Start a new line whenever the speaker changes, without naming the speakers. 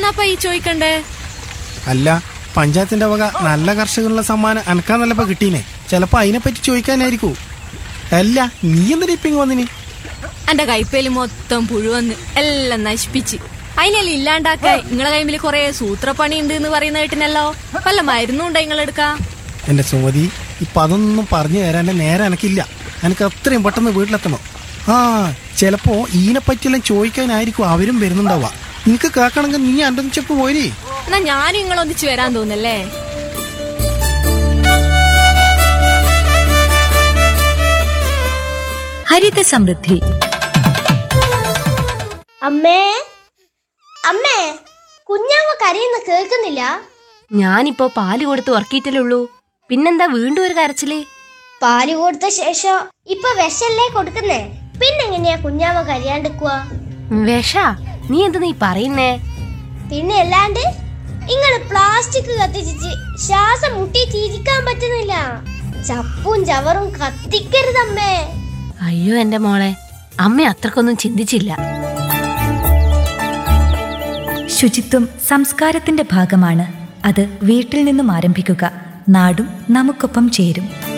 എന്നാപ്പാ ഈ ചോദിക്കണ്ടേ
അല്ല പഞ്ചായത്തിന്റെ വക നല്ല കർഷകനുള്ള സമ്മാനം അനക്കാന്നല്ലപ്പോ കിട്ടീനെ ചിലപ്പോ അതിനെപ്പറ്റി ചോദിക്കാനായിരിക്കൂ അല്ല നീ എന്തിനാ ഇപ്പൊ ഇങ്ങ് വന്നിനി
എന്റെ കൈപ്പേല് മൊത്തം പുഴുവന്ന് എല്ലാം നശിപ്പിച്ച് അതിനെല്ലാം ഇല്ലാണ്ടാക്കാൻ നിങ്ങളെ കൈമില് കൊറേ സൂത്രപ്പണി ഉണ്ട് എന്ന് പറയുന്ന കേട്ടിനല്ലോ വല്ല മരുന്നുണ്ടോ നിങ്ങളെടുക്കാ
എന്റെ സുമതി ഇപ്പൊ അതൊന്നും പറഞ്ഞു തരാൻ എന്റെ നേരെ എനക്കില്ല എനിക്ക് അത്രയും പെട്ടെന്ന് വീട്ടിലെത്തണം ആ ചിലപ്പോ ഇതിനെ പറ്റിയെല്ലാം ചോദിക്കാനായിരിക്കും അവരും വരുന്നുണ്ടാവുക നിനക്ക് കേൾക്കണമെങ്കിൽ നീ എന്റെ ചെപ്പ് പോരി
എന്നാ ഞാനും നിങ്ങളൊന്നിച്ച് വരാൻ തോന്നല്ലേ
ഹരിത സമൃദ്ധി
അമ്മേ അമ്മേ കുഞ്ഞാമ്മ കരയുന്ന കേൾക്കുന്നില്ല
ഞാനിപ്പോ പാല് കൊടുത്ത് ഉറക്കിയിട്ടല്ലുള്ളൂ പിന്നെന്താ വീണ്ടും ഒരു കരച്ചില്
പാല് കൊടുത്ത ശേഷം ഇപ്പൊ വിഷല്ലേ കൊടുക്കുന്നേ പിന്നെങ്ങനെയാ കുഞ്ഞാമ്മ കരയാണ്ടിക്കുക
വിഷ നീ എന്ത് നീ പറയുന്നേ
പിന്നെ അല്ലാണ്ട് ഇങ്ങള് പ്ലാസ്റ്റിക് കത്തിച്ചിട്ട് ശ്വാസം മുട്ടിയിട്ട് ഇരിക്കാൻ പറ്റുന്നില്ല ചപ്പും ചവറും കത്തിക്കരുതമ്മേ
അയ്യോ എന്റെ മോളെ അമ്മ അത്രക്കൊന്നും ചിന്തിച്ചില്ല
ശുചിത്വം സംസ്കാരത്തിന്റെ ഭാഗമാണ് അത് വീട്ടിൽ നിന്നും ആരംഭിക്കുക നാടും നമുക്കൊപ്പം ചേരും